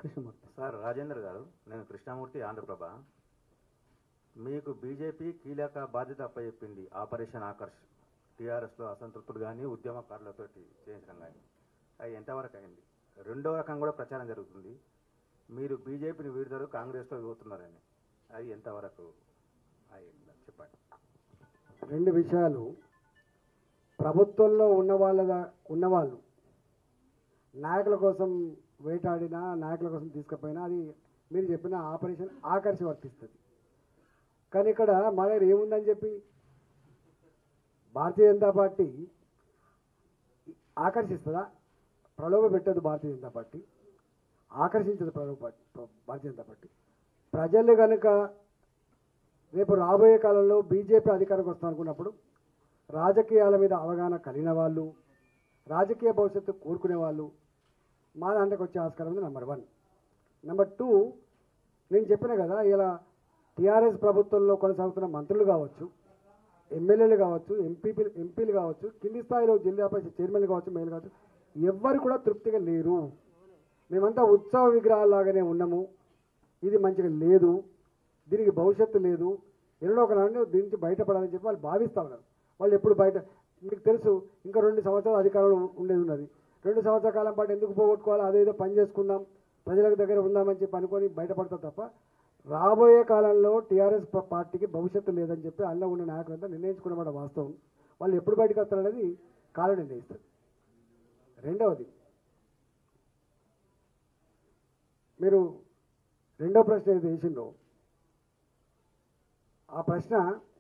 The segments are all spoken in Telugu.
కృష్ణమూర్తి సార్ రాజేందర్ గారు నేను కృష్ణమూర్తి ఆంధ్రప్రభ మీకు బీజేపీ కీలక బాధ్యత అప్పచెప్పింది ఆపరేషన్ ఆకర్ష్ టీఆర్ఎస్లో అసంతృప్తులు కానీ ఉద్యమకారులతో చేయించడం కానీ అది ఎంతవరకు అయింది రెండో రకం కూడా ప్రచారం జరుగుతుంది మీరు బీజేపీని వీడతారు కాంగ్రెస్లో పోతున్నారని అది ఎంతవరకు అయింది చెప్పండి రెండు విషయాలు ప్రభుత్వంలో ఉన్న వాళ్ళ ఉన్నవాళ్ళు నాయకుల కోసం వేటాడినా నాయకుల కోసం తీసుకుపోయినా అది మీరు చెప్పిన ఆపరేషన్ ఆకర్షి వర్తిస్తుంది కానీ ఇక్కడ మా దగ్గర ఏముందని చెప్పి భారతీయ జనతా పార్టీ ఆకర్షిస్తుందా ప్రలోభ పెట్టదు భారతీయ జనతా పార్టీ ఆకర్షించదు ప్రలోభ పార్టీ భారతీయ జనతా పార్టీ ప్రజలు కనుక రేపు రాబోయే కాలంలో బీజేపీ అధికారంకి వస్తాం అనుకున్నప్పుడు రాజకీయాల మీద అవగాహన కలిగిన వాళ్ళు రాజకీయ భవిష్యత్తు కోరుకునే వాళ్ళు మా దాంట్లోకి వచ్చే ఆస్కారం ఉంది నెంబర్ వన్ నెంబర్ టూ నేను చెప్పిన కదా ఇలా టీఆర్ఎస్ ప్రభుత్వంలో కొనసాగుతున్న మంత్రులు కావచ్చు ఎమ్మెల్యేలు కావచ్చు ఎంపీపీ ఎంపీలు కావచ్చు కింది స్థాయిలో జిల్లా పరిషత్ చైర్మన్లు కావచ్చు మేలు కావచ్చు ఎవ్వరు కూడా తృప్తిగా లేరు మేమంతా ఉత్సవ విగ్రహాలాగానే ఉన్నాము ఇది మంచిగా లేదు దీనికి భవిష్యత్తు లేదు ఎన్నడో ఒక నాడు దీని నుంచి బయటపడాలని చెప్పి వాళ్ళు భావిస్తా ఉన్నారు వాళ్ళు ఎప్పుడు బయట మీకు తెలుసు ఇంకా రెండు సంవత్సరాలు అధికారంలో ఉండేది ఉన్నది రెండు సంవత్సరాల కాలం పాటు ఎందుకు పోగొట్టుకోవాలి అదేదో పని చేసుకుందాం ప్రజలకు దగ్గర ఉందామని చెప్పి అనుకొని బయటపడతారు తప్ప రాబోయే కాలంలో టీఆర్ఎస్ ప- పార్టీకి భవిష్యత్తు లేదని చెప్పి అందులో ఉన్న నాయకులంతా నిర్ణయించుకున్నమాట వాస్తవం వాళ్ళు ఎప్పుడు బయటకు వస్తారనేది కాలం నిర్ణయిస్తారు రెండవది మీరు రెండో ప్రశ్న ఏది వేసిండ్రో ఆ ప్రశ్న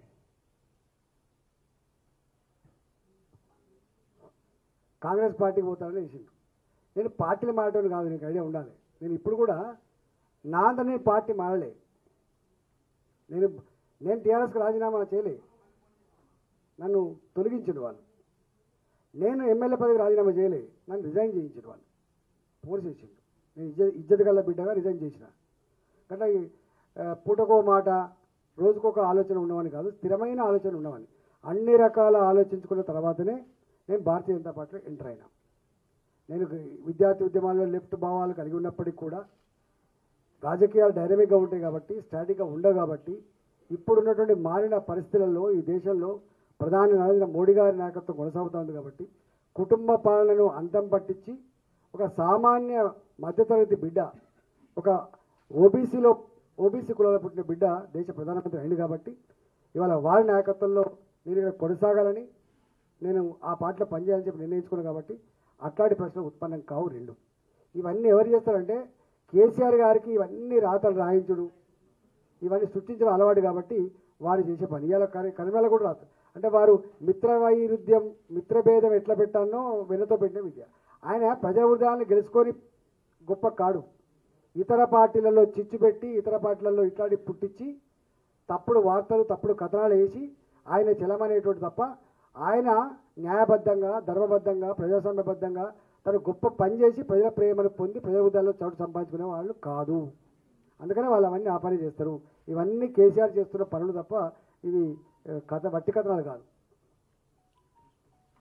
కాంగ్రెస్ పార్టీకి పోతారని వేసిండు నేను పార్టీలు మారటం కాదు నీకు ఐడియా ఉండాలి నేను ఇప్పుడు కూడా నా అంతా నేను పార్టీ మారలే నేను నేను టీఆర్ఎస్కి రాజీనామా చేయలే నన్ను తొలగించిన వాళ్ళు నేను ఎమ్మెల్యే పదవికి రాజీనామా చేయలే నన్ను రిజైన్ చేయించిన వాళ్ళు ఫోర్స్ చేసిండు నేను ఇజ్జత్ ఇజ్జత్ గల్ల బిడ్డగా రిజైన్ చేసిన కనుక ఈ, ఆ, పూటకో మాట రోజుకొక ఆలోచన ఉన్నవని కాదు స్థిరమైన ఆలోచన ఉన్నవని అన్ని రకాల ఆలోచించుకున్న తర్వాతనే నేను భారతీయ జనతా పార్టీలో ఎంటర్ అయినా నేను విద్యార్థి ఉద్యమాల్లో లెఫ్ట్ భావాలు కలిగి ఉన్నప్పటికీ కూడా రాజకీయాలు డైనమిక్గా ఉంటాయి కాబట్టి స్టాటిక్గా ఉండవు కాబట్టి ఇప్పుడున్నటువంటి మారిన పరిస్థితులలో ఈ దేశంలో ప్రధాని నరేంద్ర మోడీ గారి నాయకత్వం కొనసాగుతోంది కాబట్టి కుటుంబ పాలనను అంతం పట్టించి ఒక సామాన్య మధ్యతరగతి బిడ్డ ఒక ఓబీసీలో ఓబీసీ కులాల పుట్టిన బిడ్డ దేశ ప్రధానమంత్రి అయింది కాబట్టి ఇవాళ వారి నాయకత్వంలో నేను ఇక్కడ కొనసాగాలని నేను ఆ పార్టీలో పనిచేయాలని చెప్పి నిర్ణయించుకున్నాను కాబట్టి అట్లాంటి ప్రశ్నలు ఉత్పన్నం కావు రెండు ఇవన్నీ ఎవరు చేస్తారంటే కేసీఆర్ గారికి ఇవన్నీ రాతలు రాయించుడు ఇవన్నీ సృష్టించడం అలవాటు కాబట్టి వారు చేసే పని ఇవాళ కరి కరిమేళ కూడా రాదు అంటే వారు మిత్రవైరుధ్యం మిత్రభేదం ఎట్లా పెట్టానో వెన్నతో పెట్టిన విద్య ఆయన ప్రజల హృదయాన్ని గెలుచుకొని గొప్ప కాడు ఇతర పార్టీలలో చిచ్చు పెట్టి ఇతర పార్టీలలో ఇట్లాంటి పుట్టించి తప్పుడు వార్తలు తప్పుడు కథనాలు వేసి ఆయన చెలమనేటువంటి తప్ప ఆయన న్యాయబద్ధంగా ధర్మబద్ధంగా ప్రజాస్వామ్యబద్ధంగా తను గొప్ప పని చేసి ప్రజల ప్రేమను పొంది ప్రజల హృదయాల్లో చోటు సంపాదించుకునే వాళ్ళు కాదు అందుకనే వాళ్ళు అవన్నీ ఆ పని చేస్తారు ఇవన్నీ కేసీఆర్ చేస్తున్న పనులు తప్ప ఇవి ఆ, కథ వట్టి కథనాలు కాదు